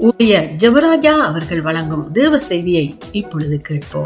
ஊழியர் ஜெபராஜா அவர்கள் வழங்கும் தேவ செய்தியை இப்பொழுது கேட்போம்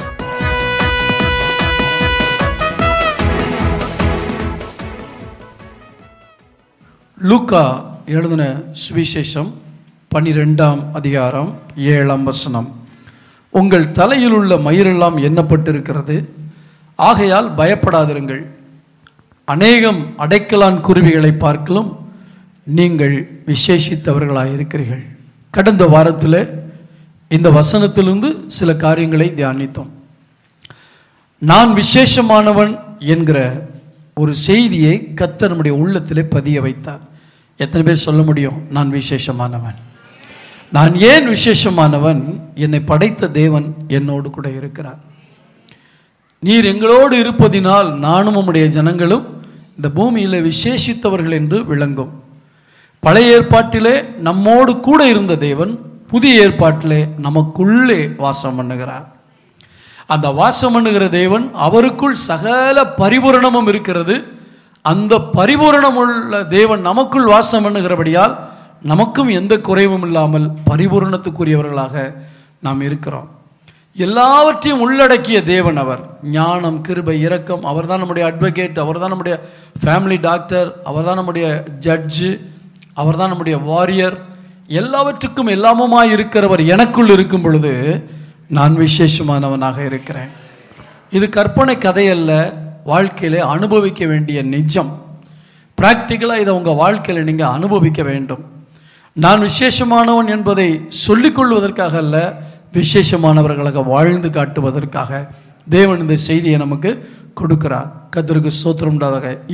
லூக்கா எழுதின சுவிசேஷம் பன்னிரெண்டாம் அதிகாரம் ஏழாம் வசனம் உங்கள் தலையில் உள்ள மயிரெல்லாம் எண்ணப்பட்டிருக்கிறது ஆகையால் பயப்படாதிருங்கள் அநேகம் அடைக்கலான் குருவிகளை பார்க்கலும் நீங்கள் விசேஷித்தவர்களாக இருக்கிறீர்கள் கடந்த வாரத்தில் இந்த வசனத்திலிருந்து சில காரியங்களை தியானித்தோம் நான் விசேஷமானவன் என்கிற ஒரு செய்தியை கர்த்தர் நம்முடைய உள்ளத்திலே பதிய வைத்தார் எத்தனை பேர் சொல்ல முடியும் நான் விசேஷமானவன் நான் ஏன் விசேஷமானவன் என்னை படைத்த தேவன் என்னோடு கூட இருக்கிறார் நீர் எங்களோடு இருப்பதினால் நானும் உம்முடைய ஜனங்களும் இந்த பூமியில் விசேஷித்தவர்கள் என்று விளங்கும் பழைய ஏற்பாட்டிலே நம்மோடு கூட இருந்த தேவன் புதிய ஏற்பாட்டிலே நமக்குள்ளே வாசம் பண்ணுகிறார் அந்த வாசம் பண்ணுகிற தேவன் அவருக்குள் சகல பரிபூரணமும் இருக்கிறது அந்த பரிபூரணம் உள்ள தேவன் நமக்குள் வாசம் பண்ணுகிறபடியால் நமக்கும் எந்த குறைவும் இல்லாமல் பரிபூரணத்துக்குரியவர்களாக நாம் இருக்கிறோம் எல்லாவற்றையும் உள்ளடக்கிய தேவன் அவர் ஞானம் கிருபை இரக்கம் அவர்தான் நம்முடைய அட்வொகேட் அவர்தான் நம்முடைய ஃபேமிலி டாக்டர் அவர்தான் நம்முடைய ஜட்ஜு அவர்தான் நம்முடைய வாரியர் எல்லாவற்றுக்கும் எல்லாமுமாய் இருக்கிறவர் எனக்குள் இருக்கும் பொழுது நான் விசேஷமானவனாக இருக்கிறேன் இது கற்பனை கதையல்ல வாழ்க்கையில அனுபவிக்க வேண்டிய நிஜம் ப்ராக்டிக்கலாக இதை உங்கள் வாழ்க்கையில் நீங்கள் அனுபவிக்க வேண்டும் நான் விசேஷமானவன் என்பதை சொல்லிக்கொள்வதற்காக அல்ல விசேஷமானவர்களாக வாழ்ந்து காட்டுவதற்காக தேவன் இந்த செய்தியை நமக்கு கொடுக்கிறார் கத்தருக்கு சோத்திரம் உண்டாதாக